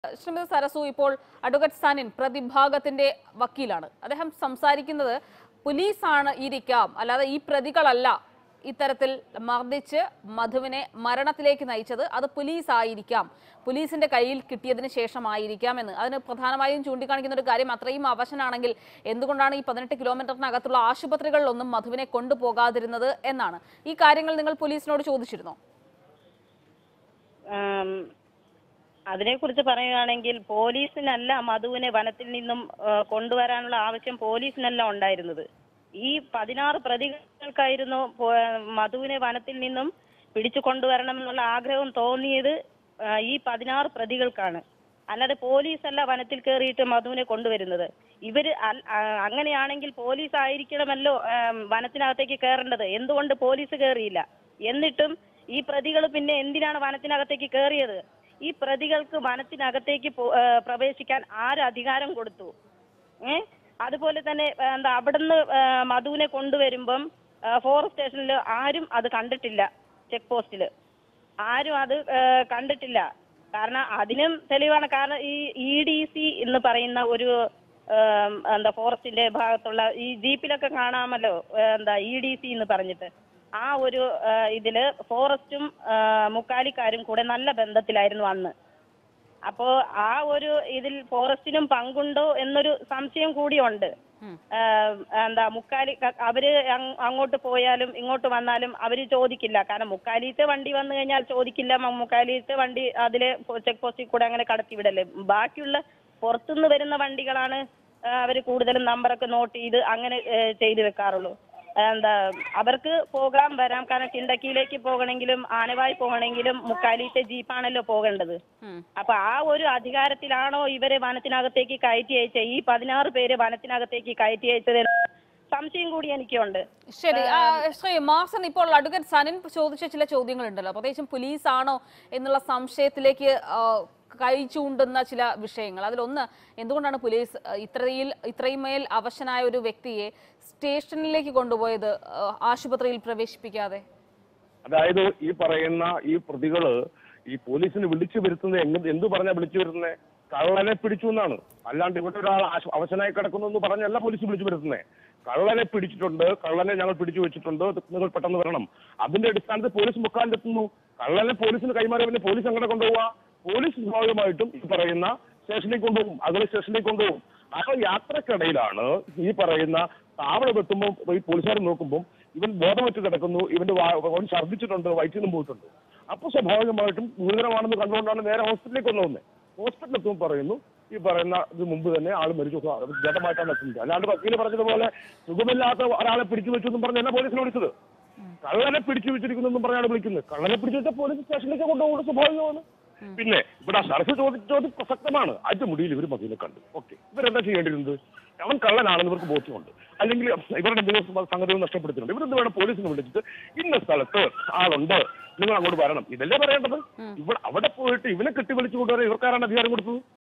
ശ്രീമതി സരസു ഇപ്പോൾ അഡ്വക്കേറ്റ് സനിൻ പ്രതിഭാഗത്തിന്റെ വക്കീലാണ് അദ്ദേഹം സംസാരിക്കുന്നത് പോലീസാണ് ഇരിക്കാം അല്ലാതെ ഈ പ്രതികളല്ല ഇത്തരത്തിൽ മർദ്ദിച്ച് മധുവിനെ മരണത്തിലേക്ക് നയിച്ചത് അത് പോലീസ് ആയിരിക്കാം പോലീസിന്റെ കയ്യിൽ കിട്ടിയതിന് ശേഷമായിരിക്കാം എന്ന് അതിന് പ്രധാനമായും ചൂണ്ടിക്കാണിക്കുന്ന ഒരു കാര്യം അത്രയും അവശനാണെങ്കിൽ എന്തുകൊണ്ടാണ് ഈ പതിനെട്ട് കിലോമീറ്ററിനകത്തുള്ള ആശുപത്രികളിലൊന്നും മധുവിനെ കൊണ്ടുപോകാതിരുന്നത് എന്നാണ് ഈ കാര്യങ്ങൾ നിങ്ങൾ പോലീസിനോട് ചോദിച്ചിരുന്നോ ആം, അതിനെക്കുറിച്ച് പറയുകയാണെങ്കിൽ പോലീസിനല്ല മധുവിനെ വനത്തിൽ നിന്നും ആ, കൊണ്ടുവരാനുള്ള ആവശ്യം പോലീസിനല്ല ഉണ്ടായിരുന്നത് ഈ പതിനാറ് പ്രതികൾക്കായിരുന്നു പോ- മധുവിനെ വനത്തിൽ നിന്നും പിടിച്ചു കൊണ്ടുവരണമെന്നുള്ള ആഗ്രഹം തോന്നിയത് ആ, ഈ പതിനാറ് പ്രതികൾക്കാണ് അല്ലാതെ പോലീസല്ല വനത്തിൽ കയറിയിട്ട് മധുവിനെ കൊണ്ടുവരുന്നത് ഇവര് അൽ- ആ, അങ്ങനെയാണെങ്കിൽ പോലീസ് ആയിരിക്കണമല്ലോ ആം, വനത്തിനകത്തേക്ക് കയറേണ്ടത് എന്തുകൊണ്ട് പോലീസ് കയറിയില്ല എന്നിട്ടും ഈ പ്രതികൾ പിന്നെ എന്തിനാണ് വനത്തിനകത്തേക്ക് കയറിയത് ഈ പ്രതികൾക്ക് വനത്തിനകത്തേക്ക് പോ- ആ, പ്രവേശിക്കാൻ ആര് അധികാരം കൊടുത്തു ഏ അതുപോലെ തന്നെ ആ, എന്താ അവിടുന്ന് ആ, മധുവിനെ കൊണ്ടുവരുമ്പം ആ, ഫോറസ്റ്റ് സ്റ്റേഷനിൽ ആരും അത് കണ്ടിട്ടില്ല ചെക്ക് പോസ്റ്റിൽ ആരും അത് ആ, കണ്ടിട്ടില്ല കാരണം അതിനും തെളിവാണ് കാരണം ഈ ഇ ഡി സി എന്ന് പറയുന്ന ഒരു ആം, എന്താ ഫോറസ്റ്റിന്റെ ഭാഗത്തുള്ള ഈ ജീപ്പിലൊക്കെ കാണാമല്ലോ ആ, എന്താ ഇ ഡി സി എന്ന് പറഞ്ഞിട്ട് ആ ഒരു ആ, ഇതില് ഫോറസ്റ്റും ആ, മുക്കാലിക്കാരും കൂടെ നല്ല ബന്ധത്തിലായിരുന്നു അന്ന് അപ്പോ ആ ഒരു ഇതിൽ ഫോറസ്റ്റിനും പങ്കുണ്ടോ എന്നൊരു സംശയം കൂടിയുണ്ട് ഉം. ആഹ് എന്താ മുക്കാലി ക- അവര് അങ് അങ്ങോട്ട് പോയാലും ഇങ്ങോട്ട് വന്നാലും അവര് ചോദിക്കില്ല കാരണം മുക്കാലിത്തെ വണ്ടി വന്നു കഴിഞ്ഞാൽ ചോദിക്കില്ല മ- മുക്കാലിത്തെ വണ്ടി അതിലെ ചെക്ക് പോസ്റ്റിൽ കൂടെ അങ്ങനെ കടത്തി വിടല്ലേ ബാക്കിയുള്ള പുറത്തുനിന്ന് വരുന്ന വണ്ടികളാണ് ആഹ് അവര് കൂടുതലും നമ്പറൊക്കെ നോട്ട് ചെയ്ത് അങ്ങനെ ഏഹ് ചെയ്ത് വെക്കാറുള്ളൂ എന്താ അവർക്ക് പോകാം വരാം കാരണം കിണ്ടക്കിയിലേക്ക് പോകണമെങ്കിലും ആനവായി പോകണമെങ്കിലും മുക്കാലിത്തെ ജീപ്പാണല്ലോ പോകേണ്ടത് ഉം. അപ്പൊ ആ ഒരു അധികാരത്തിലാണോ ഇവരെ വനത്തിനകത്തേക്ക് കയറ്റി അയച്ചത് ഈ പതിനാറ് പേര് വനത്തിനകത്തേക്ക് കയറ്റി അയച്ചത് എന്ന് സംശയം കൂടി എനിക്കുണ്ട് ശരി ആ, ശ്രീ മാർസൺ ഇപ്പോൾ അഡ്വക്കേറ്റ് സനിൻ ചോദിച്ച ചില ചോദ്യങ്ങളുണ്ടല്ലോ പ്രത്യേകിച്ചും പോലീസ് ആണോ എന്നുള്ള സംശയത്തിലേക്ക് ആ, കൈ ചൂണ്ടുന്ന ചില വിഷയങ്ങൾ അതിലൊന്ന് എന്തുകൊണ്ടാണ് പോലീസ് ആ, ഇത്രയിൽ ഇത്രയും മേൽ അവശനായ ഒരു വ്യക്തിയെ സ്റ്റേഷനിലേക്ക് കൊണ്ടുപോയത് ആ, ആശുപത്രിയിൽ പ്രവേശിപ്പിക്കാതെ അതായത് ഈ പറയുന്ന ഈ പ്രതികള് ഈ പോലീസിന് വിളിച്ചു വരുത്തുന്നത് എങ്ങ എന്ത് പറഞ്ഞാ വിളിച്ചു വരുത്തുന്നത് കള്ളനെ പിടിച്ചു എന്നാണ് അല്ലാണ്ട് ഇവിടെ ഒരാൾ ആശ- അവശനായി കിടക്കുന്നു എന്ന് പറഞ്ഞല്ല പോലീസ് വിളിച്ചു വരുത്തുന്നത് കള്ളനെ പിടിച്ചിട്ടുണ്ട് കള്ളനെ ഞങ്ങൾ പിടിച്ചു വെച്ചിട്ടുണ്ട് നിങ്ങൾ പെട്ടെന്ന് വരണം അതിന്റെ അടിസ്ഥാനത്തിൽ പോലീസ് മുക്കാലിലെത്തുന്നു കള്ളനെ പോലീസിന് കൈമാറിയ പിന്നെ പോലീസ് എങ്ങനെ കൊണ്ടുപോവാ പോലീസ് സ്വാഭാവികമായിട്ടും ഈ പറയുന്ന സ്റ്റേഷനിലേക്ക് കൊണ്ടുപോകും അകലെ സ്റ്റേഷനിലേക്ക് കൊണ്ടുപോകും ആ യാത്രക്കിടയിലാണ് ഈ പറയുന്ന താവളം എത്തുമ്പോൾ ഈ പോലീസുകാർ നോക്കുമ്പോൾ ഇവൻ ബോധമറ്റ് കിടക്കുന്നു ഇവന്റെ വാ- അവൻ ഛർദ്ദിച്ചിട്ടുണ്ട് വയറ്റിൽ നിന്നും പോയിട്ടുണ്ട് അപ്പൊ സ്വാഭാവികമായിട്ടും ഗുരുതരമാണെന്ന് കണ്ടുകൊണ്ടാണ് നേരെ ഹോസ്പിറ്റലിലേക്ക് കൊണ്ടുവന്നത് ഹോസ്പിറ്റലിൽ എത്തുമ്പോൾ പറയുന്നു ഈ പറയുന്ന ഇത് മുമ്പ് തന്നെ ആൾ മരിച്ചു അത് ജഡമായിട്ടാണ് എത്തുന്നത് അല്ലാണ്ട് വക്കീല് പറഞ്ഞതുപോലെ സുഖമില്ലാത്ത ഒരാളെ പിടിച്ചു വെച്ചു എന്നും പറഞ്ഞ് എന്നെ പോലീസിനെ വിളിച്ചത് കള്ളനെ പിടിച്ചു വെച്ചിരിക്കുന്നു എന്നും പറഞ്ഞാണ് വിളിക്കുന്നത് കള്ളനെ പിടിച്ചു വെച്ചാൽ പോലീസ് സ്റ്റേഷനിലേക്ക് കൊണ്ടുപോകുന്നത് സ്വാഭാവികമാണ് പിന്നെ ഇവിടെ ആ സരസ് ചോദിച്ച ചോദ്യം പ്രസക്തമാണ് അതിന്റെ മുടിയിൽ ഇവർ മതിയെ കണ്ടു ഓക്കെ ഇവരെന്താ ചെയ്യേണ്ടിരുന്നത് അവൻ കള്ളനാണെന്ന് ഇവർക്ക് ബോധ്യമുണ്ട് അല്ലെങ്കിൽ ഇവരുടെ എന്തെങ്കിലും സംഗതികൾ നഷ്ടപ്പെടുത്തുന്നുണ്ട് ഇവരെന്ത് വേണം പോലീസിനെ വിളിച്ചിട്ട് ഇന്ന സ്ഥലത്ത് ആളുണ്ട് നിങ്ങൾ അങ്ങോട്ട് വരണം ഇതല്ലേ പറയേണ്ടത് ഇവിടെ അവിടെ പോയിട്ട് ഇവനെ കെട്ടി വിളിച്ചു കൊണ്ടുവരാൻ ഇവർക്കാരാണ് അധികാരം കൊടുത്തത്